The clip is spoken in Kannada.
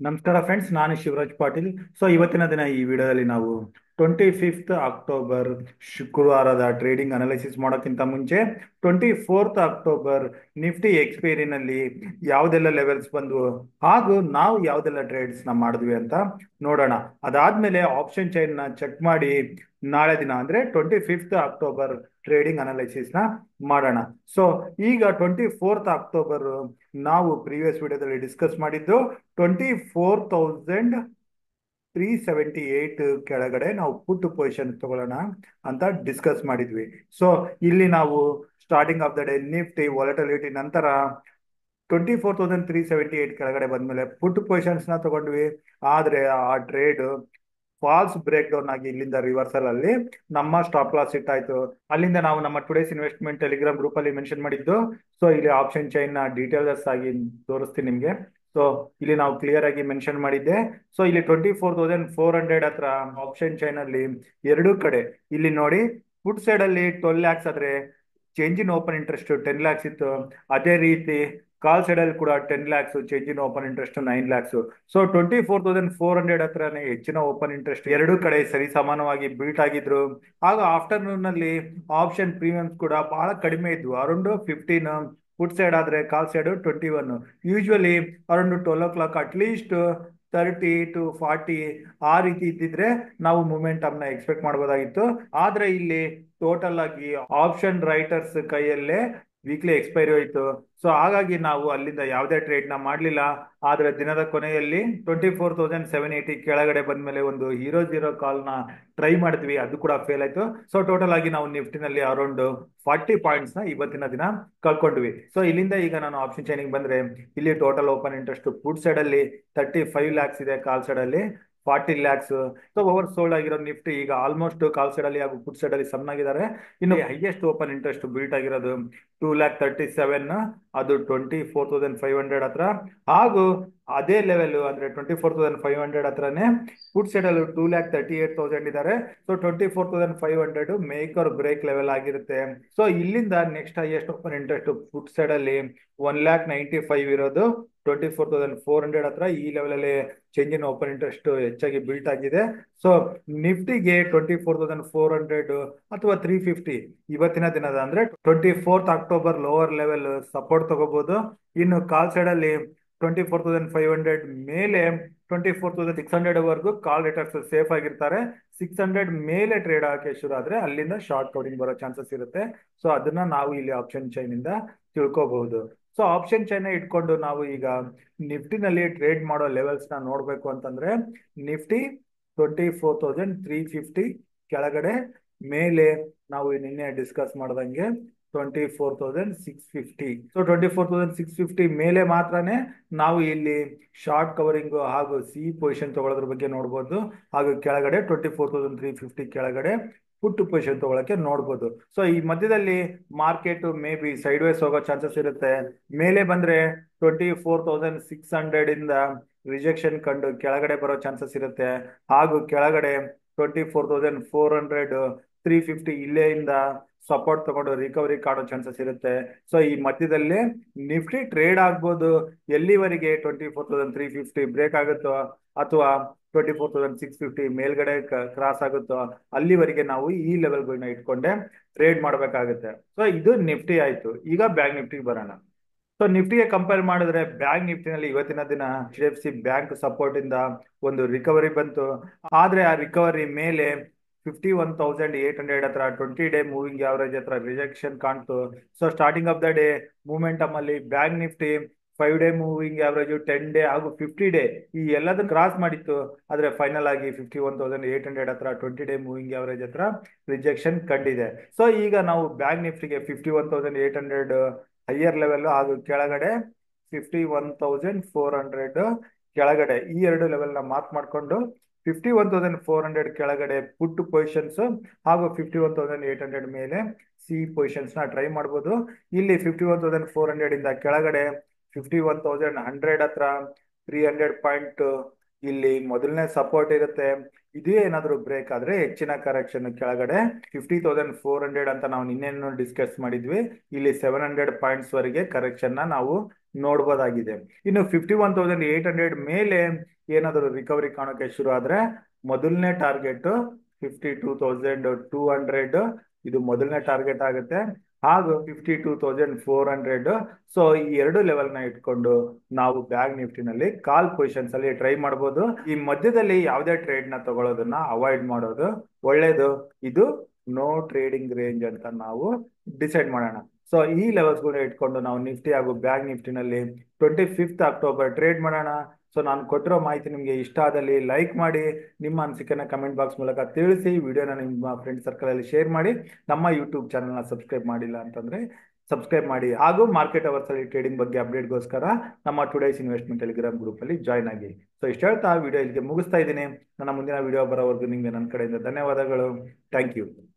ನಮಸ್ಕಾರ ಫ್ರೆಂಡ್ಸ್ ನಾನು ಶಿವರಾಜ್ ಪಾಟೀಲ್ ಸೊ ಇವತ್ತಿನ ದಿನ ಈ ವಿಡಿಯೋದಲ್ಲಿ ನಾವು ಟ್ವೆಂಟಿ ಫಿಫ್ತ್ ಅಕ್ಟೋಬರ್ ಶುಕ್ರವಾರದ ಟ್ರೇಡಿಂಗ್ ಅನಾಲಿಸಿಸ್ ಮಾಡೋಕ್ಕಿಂತ ಮುಂಚೆ ಟ್ವೆಂಟಿ ಫೋರ್ತ್ ಅಕ್ಟೋಬರ್ ನಿಫ್ಟಿ ಎಕ್ಸ್ಪೈರಿನಲ್ಲಿ ಯಾವುದೆಲ್ಲ ಲೆವೆಲ್ಸ್ ಬಂದವು ಹಾಗೂ ನಾವು ಯಾವುದೆಲ್ಲ ಟ್ರೇಡ್ಸ್ನ ಮಾಡಿದ್ವಿ ಅಂತ ನೋಡೋಣ ಅದಾದ್ಮೇಲೆ ಆಪ್ಷನ್ ಚೈನ್ನ ಚೆಕ್ ಮಾಡಿ ನಾಳೆ ದಿನ ಅಂದ್ರೆ ಟ್ವೆಂಟಿ ಫಿಫ್ತ್ ಅಕ್ಟೋಬರ್ ಟ್ರೇಡಿಂಗ್ ಅನಾಲಿಸಿಸ್ನ ಮಾಡೋಣ ಸೊ ಈಗ ಟ್ವೆಂಟಿ ಫೋರ್ತ್ ಅಕ್ಟೋಬರ್ ನಾವು ಪ್ರೀವಿಯಸ್ ವಿಡಿಯೋದಲ್ಲಿ ಡಿಸ್ಕಸ್ ಮಾಡಿದ್ದು twenty four thousand three seventy eight ಕೆಳಗಡೆ ನಾವು ಪುಟ್ ಪೊಸಿಷನ್ ತಗೊಳ್ಳೋಣ ಅಂತ ಡಿಸ್ಕಸ್ ಮಾಡಿದ್ವಿ ಸೊ ಇಲ್ಲಿ ನಾವು starting of the day Nifty volatility ನಂತರ twenty four thousand three seventy eight ಕೆಳಗಡೆ ಬಂದ್ಮೇಲೆ ಪುಟ್ ಪೊಸಿಷನ್ಸ್ನ ತಗೊಂಡ್ವಿ ಆದರೆ ಆ ಟ್ರೇಡ್ ಫಾಲ್ಸ್ ಬ್ರೇಕ್ ಡೌನ್ ಆಗಿ ಇಲ್ಲಿಂದ ರಿವರ್ಸಲ್ ಅಲ್ಲಿ ನಮ್ಮ ಸ್ಟಾಪ್ ಲಾಸ್ ಇಟ್ಟಾಯ್ತು ಅಲ್ಲಿಂದ ನಾವು ನಮ್ಮ ಟುಡೇಸ್ ಇನ್ವೆಸ್ಟ್ಮೆಂಟ್ ಟೆಲಿಗ್ರಾಮ್ ಗ್ರೂಪ್ ಅಲ್ಲಿ ಮೆನ್ಷನ್ ಮಾಡಿದ್ದು ಸೊ ಇಲ್ಲಿ ಆಪ್ಷನ್ ಚೈನ್ ನ ಡೀಟೇಲ್ಸ್ ಆಗಿ ತೋರಿಸ್ತೀನಿ ನಿಮ್ಗೆ ಸೊ ಇಲ್ಲಿ ನಾವು ಕ್ಲಿಯರ್ ಆಗಿ ಮೆನ್ಷನ್ ಮಾಡಿದ್ದೆ ಸೊ ಇಲ್ಲಿ twenty four thousand four hundred ಹತ್ರ ಆಪ್ಷನ್ ಚೈನ್ ಅಲ್ಲಿ ಎರಡೂ ಕಡೆ ಇಲ್ಲಿ ನೋಡಿ ಫುಡ್ ಸೈಡ್ ಅಲ್ಲಿ ಟ್ವೆಲ್ ಲ್ಯಾಕ್ಸ್ ಆದ್ರೆ change in open interest ten lakhs ಇತ್ತು ಅದೇ ರೀತಿ ಕಾಲ್ ಸೈಡ್ ಅಲ್ಲಿ ಕೂಡ ten lakhs change in open interest nine lakhs so twenty four thousand four hundred ಹತ್ರನೇ ಹೆಚ್ಚಿನ ಓಪನ್ ಇಂಟ್ರೆಸ್ಟ್ ಎರಡು ಕಡೆ ಸರಿ ಸಮಾನವಾಗಿ ಬೀಟ್ ಆಗಿದ್ರು ಆಗ ಆಫ್ಟರ್ನೂನ್ ನಲ್ಲಿ ಆಪ್ಷನ್ ಪ್ರೀಮಿಯಮ್ಸ್ ಕೂಡ ಬಹಳ ಕಡಿಮೆ ಇದ್ವು ಅರೌಂಡ್ ಫಿಫ್ಟೀನ್ ಫುಡ್ ಸೈಡ್ ಆದ್ರೆ call side twenty one usually around twelve o'clock at least thirty to forty ಆ ರೀತಿ ಇದ್ದಿದ್ರೆ ನಾವು ಮೂಮೆಂಟಮ್ ನ ಎಕ್ಸ್ಪೆಕ್ಟ್ ಮಾಡಬಹುದಾಗಿತ್ತು ಆದ್ರೆ ಇಲ್ಲಿ ಟೋಟಲ್ ಆಗಿ ಆಪ್ಷನ್ ರೈಟರ್ಸ್ ಕೈಯಲ್ಲೇ ವೀಕ್ಲಿ ಎಕ್ಸ್ಪೈರಿ ಹೋಯ್ತು ಸೊ ಹಾಗಾಗಿ ನಾವು ಅಲ್ಲಿಂದ ಯಾವುದೇ ಟ್ರೇಡ್ ನ ಮಾಡಲಿಲ್ಲ ಆದ್ರೆ ದಿನದ ಕೊನೆಯಲ್ಲಿ twenty four thousand seven eighty ಕೆಳಗಡೆ ಬಂದ್ಮೇಲೆ ಒಂದು ಹೀರೋ ಜೀರೋ ಕಾಲ್ ನ ಟ್ರೈ ಮಾಡಿದ್ವಿ ಅದು ಕೂಡ ಫೇಲ್ ಆಯ್ತು ಸೊ ಟೋಟಲ್ ಆಗಿ ನಾವು ನಿಫ್ಟಿನಲ್ಲಿ ಅರೌಂಡ್ ಫಾರ್ಟಿ ಪಾಯಿಂಟ್ಸ್ ನ ಇವತ್ತಿನ ದಿನ ಕಳ್ಕೊಂಡ್ವಿ ಸೊ ಇಲ್ಲಿಂದ ಈಗ ನಾನು ಆಪ್ಷನ್ ಚೈನಿಂಗ್ ಬಂದ್ರೆ ಇಲ್ಲಿ total open interest put side ಅಲ್ಲಿ ತರ್ಟಿ ಫೈವ್ ಲ್ಯಾಕ್ಸ್ ಇದೆ ಕಾಲ್ ಸೈಡ್ ಅಲ್ಲಿ forty lakhs so over sold ಆಗಿರೋ ನಿಫ್ಟಿ ಈಗ ಆಲ್ಮೋಸ್ಟ್ ಕಾಲ್ ಸೈಡ್ ಅಲ್ಲಿ ಹಾಗೂ ಫುಡ್ ಸೈಡ್ ಅಲ್ಲಿ ಸಮ್ ಆಗಿದ್ದಾರೆ ಇನ್ನು ಹೈಯೆಸ್ಟ್ ಓಪನ್ ಇಂಟ್ರೆಸ್ಟ್ ಬೀಟ್ ಆಗಿರೋದು ಟೂ ಲ್ಯಾಕ್ ತರ್ಟಿ ಸೆವೆನ್ ಅದು twenty four thousand five hundred ಹತ್ರ ಹಾಗೂ ಅದೇ ಲೆವೆಲ್ ಅಂದ್ರೆ twenty four thousand five hundred ಹತ್ರನೇ ಫುಡ್ ಸೈಡ್ ಅಲ್ಲಿ two lakh thirty eight thousand ಇದ್ದಾರೆ so twenty four thousand five hundred make or break level ಆಗಿರುತ್ತೆ ಸೊ ಇಲ್ಲಿಂದ next highest open interest put side ಅಲ್ಲಿ ಒನ್ ಲ್ಯಾಕ್ ನೈಂಟಿ ಫೈವ್ ಇರೋದು twenty four thousand four hundred ಹತ್ರ ಈ ಲೆವೆಲ್ ಅಲ್ಲಿ ಚೇಂಜ್ ಇನ್ ಓಪನ್ ಇಂಟ್ರೆಸ್ಟ್ ಹೆಚ್ಚಾಗಿ ಬಿಲ್ಟ್ ಆಗಿದೆ ಸೊ ನಿಫ್ಟಿಗೆ twenty four thousand four hundred ಅಥವಾ ತ್ರೀ ಫಿಫ್ಟಿ ಇವತ್ತಿನ ದಿನದ ಅಂದ್ರೆ twenty fourth October lower level support ತಗೋಬಹುದು ಇನ್ನು ಕಾಲ್ ಸೈಡ್ ಅಲ್ಲಿ twenty four thousand five hundred ಮೇಲೆ twenty four thousand six hundred ವರೆಗೂ ಕಾಲ್ ರೇಟರ್ಸ್ ಸೇಫ್ ಆಗಿರ್ತಾರೆ ಸಿಕ್ಸ್ ಹಂಡ್ರೆಡ್ ಮೇಲೆ ಟ್ರೇಡ್ ಹಾಕಿ ಶುರು ಆದ್ರೆ ಅಲ್ಲಿಂದ ಶಾರ್ಟ್ ಕವರಿಂಗ್ ಬರೋ ಚಾನ್ಸಸ್ ಇರುತ್ತೆ ಸೊ ಅದನ್ನ ನಾವು ಇಲ್ಲಿ ಆಪ್ಷನ್ ಚೈನ್ ಇಂದ ತಿಳ್ಕೋಬಹುದು ಸೊ ಆಪ್ಷನ್ ಚೈನ್ ಇಟ್ಕೊಂಡು ನಾವು ಈಗ ನಿಫ್ಟಿನಲ್ಲಿ ಟ್ರೇಡ್ ಮಾಡೋ ಲೆವೆಲ್ಸ್ ನ ನೋಡ್ಬೇಕು ಅಂತಂದ್ರೆ Nifty twenty four thousand three fifty ಕೆಳಗಡೆ ಮೇಲೆ ನಾವು ನಿನ್ನೆ ಡಿಸ್ಕಸ್ ಮಾಡ್ದಂಗೆ twenty four thousand six fifty so twenty four thousand six fifty ಮೇಲೆ ಮಾತ್ರನೇ ನಾವು ಇಲ್ಲಿ ಶಾರ್ಟ್ ಕವರಿಂಗ್ ಹಾಗೂ ಸಿ ಪೊಸಿಷನ್ ತಗೊಳ್ಳೋದ್ರ ಬಗ್ಗೆ ನೋಡ್ಬೋದು ಹಾಗೂ ಕೆಳಗಡೆ twenty four thousand three fifty ಕೆಳಗಡೆ ಪುಟ್ ಪೊಸಿಷನ್ ತಗೊಳಕ್ಕೆ ನೋಡ್ಬೋದು ಸೊ ಈ ಮಧ್ಯದಲ್ಲಿ market maybe sideways ಹೋಗೋ ಚಾನ್ಸಸ್ ಇರುತ್ತೆ ಮೇಲೆ ಬಂದ್ರೆ twenty four thousand six hundred ಇಂದ ರಿಜೆಕ್ಷನ್ ಕಂಡು ಕೆಳಗಡೆ ಬರೋ ಚಾನ್ಸಸ್ ಇರುತ್ತೆ ಹಾಗೂ ಕೆಳಗಡೆ twenty four thousand four hundred three fifty ಇಲ್ಲೇ ಇಂದ ಸಪೋರ್ಟ್ ತಗೊಂಡು ರಿಕವರಿ ಕಾಡೋ ಚಾನ್ಸಸ್ ಇರುತ್ತೆ ಸೊ ಈ ಮಧ್ಯದಲ್ಲಿ ನಿಫ್ಟಿ ಟ್ರೇಡ್ ಆಗ್ಬೋದು ಎಲ್ಲಿವರೆಗೆ twenty four thousand three fifty break ಆಗುತ್ತೋ ಅಥವಾ twenty four thousand six fifty ಮೇಲ್ಗಡೆ ಕ್ರಾಸ್ ಆಗುತ್ತೋ ಅಲ್ಲಿವರೆಗೆ ನಾವು ಈ ಲೆವೆಲ್ಗಳನ್ನ ಇಟ್ಕೊಂಡೆ ಟ್ರೇಡ್ ಮಾಡಬೇಕಾಗುತ್ತೆ ಸೊ ಇದು ನಿಫ್ಟಿ ಆಯ್ತು ಈಗ ಬ್ಯಾಂಕ್ ನಿಫ್ಟಿಗೆ ಬರೋಣ ಸೊ ನಿಫ್ಟಿಗೆ ಕಂಪೇರ್ ಮಾಡಿದ್ರೆ ಬ್ಯಾಂಕ್ ನಿಫ್ಟಿನಲ್ಲಿ ಇವತ್ತಿನ ದಿನ H D F C bank support ಇಂದ ಒಂದು ರಿಕವರಿ ಬಂತು ಆದ್ರೆ ಆ ರಿಕವರಿ ಮೇಲೆ fifty one thousand eight hundred ಹತ್ರ ಟ್ವೆಂಟಿ ಡೇ ಮೂವಿಂಗ್ ಆವರೇಜ್ ಹತ್ರ ರಿಜೆಕ್ಷನ್ ಕಾಣ್ತು so starting of the day momentum ಅಲ್ಲಿ bank Nifty five day moving average ten day ಹಾಗೂ ಫಿಫ್ಟಿ ಡೇ ಈ ಎಲ್ಲದನ್ನ ಕ್ರಾಸ್ ಮಾಡಿತ್ತು ಆದ್ರೆ ಫೈನಲ್ ಆಗಿ fifty one thousand eight hundred ಹತ್ರ ಟ್ವೆಂಟಿ ಡೇ ಮೂವಿಂಗ್ ಆವರೇಜ್ ಹತ್ರ ರಿಜೆಕ್ಷನ್ ಕಂಡಿದೆ ಸೊ ಈಗ ನಾವು ಬ್ಯಾಂಕ್ ನಿಫ್ಟಿಗೆ fifty one thousand eight hundred higher level ಹಾಗೂ ಕೆಳಗಡೆ fifty one thousand four hundred ಕೆಳಗಡೆ ಈ ಎರಡು ಲೆವೆಲ್ ನ ಮಾರ್ಕ್ ಮಾಡ್ಕೊಂಡು fifty one thousand four hundred ಕೆಳಗಡೆ ಪುಟ್ ಪೊಸಿಷನ್ಸ್ ಹಾಗೂ fifty one thousand eight hundred ಮೇಲೆ ಸಿ ಪೊಸಿಷನ್ಸ್ ನ ಟ್ರೈ ಮಾಡ್ಬೋದು ಇಲ್ಲಿ fifty one thousand four hundred ಇಂದ ಕೆಳಗಡೆ ಫಿಫ್ಟಿ ಒನ್ ತೌಸಂಡ್ ಹಂಡ್ರೆಡ್ ಹತ್ರ ತ್ರೀ ಹಂಡ್ರೆಡ್ ಪಾಯಿಂಟ್ ಇಲ್ಲಿ ಮೊದಲನೇ ಸಪೋರ್ಟ್ ಇರುತ್ತೆ ಇದೇ ಏನಾದರೂ ಬ್ರೇಕ್ ಆದ್ರೆ ಹೆಚ್ಚಿನ ಕರೆಕ್ಷನ್ ಕೆಳಗಡೆ ಫಿಫ್ಟಿ ತೌಸಂಡ್ ಫೋರ್ ಹಂಡ್ರೆಡ್ ಅಂತ ನಾವು ನಿನ್ನೆನು ಡಿಸ್ಕಸ್ ಮಾಡಿದ್ವಿ ಇಲ್ಲಿ ಸೆವೆನ್ ಹಂಡ್ರೆಡ್ ಪಾಯಿಂಟ್ಸ್ ವರೆಗೆ ಕರೆಕ್ಷನ್ ನ ನಾವು ನೋಡ್ಬೋದಾಗಿದೆ ಇನ್ನು fifty one thousand eight hundred ಮೇಲೆ ಏನಾದರೂ ರಿಕವರಿ ಕಾಣೋಕೆ ಶುರು ಆದ್ರೆ ಮೊದಲನೇ target fifty two thousand two hundred ಇದು ಮೊದಲನೇ ಟಾರ್ಗೆಟ್ ಆಗುತ್ತೆ ಹಾಗೂ fifty two thousand four hundred so ಈ ಎರಡು ಲೆವೆಲ್ ನ ಇಟ್ಕೊಂಡು ನಾವು ಬ್ಯಾಗ್ ನಿಫ್ಟಿನಲ್ಲಿ ಕಾಲ್ ಪೊಸಿಷನ್ಸ್ ಅಲ್ಲಿ ಟ್ರೈ ಮಾಡಬಹುದು ಈ ಮಧ್ಯದಲ್ಲಿ ಯಾವುದೇ ಟ್ರೇಡ್ ನ ತಗೊಳ್ಳೋದನ್ನ ಅವಾಯ್ಡ್ ಮಾಡೋದು ಒಳ್ಳೇದು ಇದು ನೋ ಟ್ರೇಡಿಂಗ್ ರೇಂಜ್ ಅಂತ ನಾವು ಡಿಸೈಡ್ ಮಾಡೋಣ ಸೊ ಈ ಲೆವೆಲ್ಸ್ ಕೂಡ ಇಟ್ಕೊಂಡು ನಾವು ನಿಫ್ಟಿ ಹಾಗೂ ಬ್ಯಾಂಕ್ ನಿಫ್ಟಿನಲ್ಲಿ ಟ್ವೆಂಟಿ ಫಿಫ್ತ್ ಅಕ್ಟೋಬರ್ ಟ್ರೇಡ್ ಮಾಡೋಣ ಸೊ ನಾನು ಕೊಟ್ಟಿರೋ ಮಾಹಿತಿ ನಿಮಗೆ ಇಷ್ಟ ಆದಲ್ಲಿ ಲೈಕ್ ಮಾಡಿ ನಿಮ್ಮ ಅನಿಸಿಕೆನ ಕಮೆಂಟ್ ಬಾಕ್ಸ್ ಮೂಲಕ ತಿಳಿಸಿ ವಿಡಿಯೋನ ನಿಮ್ಮ ಫ್ರೆಂಡ್ ಸರ್ಕಲ್ ಅಲ್ಲಿ ಶೇರ್ ಮಾಡಿ ನಮ್ಮ ಯೂಟ್ಯೂಬ್ ಚಾನಲ್ನ ಸಬ್ಸ್ಕ್ರೈಬ್ ಮಾಡಿಲ್ಲ ಅಂತಂದ್ರೆ ಸಬ್ಸ್ಕ್ರೈಬ್ ಮಾಡಿ ಹಾಗೂ ಮಾರ್ಕೆಟ್ ಅವರ್ಸ್ ಅಲ್ಲಿ ಟ್ರೇಡಿಂಗ್ ಬಗ್ಗೆ ಅಪ್ಡೇಟ್ಗೋಸ್ಕರ ನಮ್ಮ ಟುಡೇಸ್ ಇನ್ವೆಸ್ಟ್ಮೆಂಟ್ ಟೆಲಿಗ್ರಾಮ್ ಗ್ರೂಪ್ ಅಲ್ಲಿ ಜಾಯ್ನ್ ಆಗಿ ಸೊ ಇಷ್ಟ ಹೇಳ್ತಾ ವಿಡಿಯೋ ಇಲ್ಲಿಗೆ ಮುಗಿಸ್ತಾ ಇದ್ದೀನಿ ನನ್ನ ಮುಂದಿನ ವಿಡಿಯೋ ಬರೋವರೆಗೂ ನಿಮಗೆ ನನ್ನ ಕಡೆಯಿಂದ ಧನ್ಯವಾದಗಳು ಥ್ಯಾಂಕ್ ಯು